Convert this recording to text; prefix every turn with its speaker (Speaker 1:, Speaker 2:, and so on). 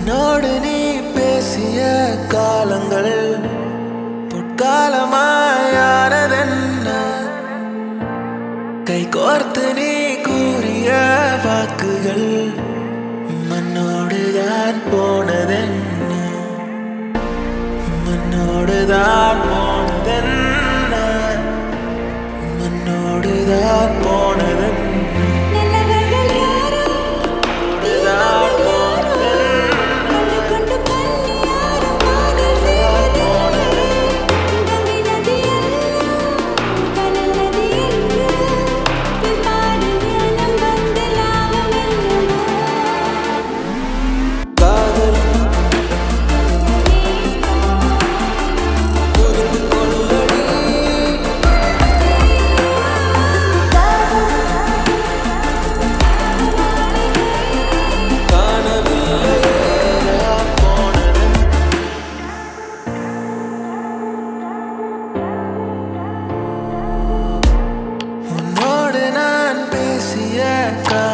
Speaker 1: என்னோடு நீ பேசிய காலங்கள் பொற்காலமாயானதென்ன கை கோர்த்து நீ கூறிய வாக்குகள் மண்ணோடுதான் போனதென்ன மண்ணோடுதான் போனதென்ன மண்ணோடுதான் போனதென்ன
Speaker 2: நல்லவர்கள் யாரோ
Speaker 1: தான் போனதென்ன
Speaker 2: கண்டு கொண்டு கண்ணி யாரும் காதல் செய்வதில்லை கங்கை நதி எல்லாம் கடல் நதி என்று பின்பாடு ஞானம் வந்து லாபம் என்னவோ
Speaker 1: காதல் புரிந்து கொள்ளடி காணவில்லையே நான் போனது உன்னோடு நான் பேசிய கால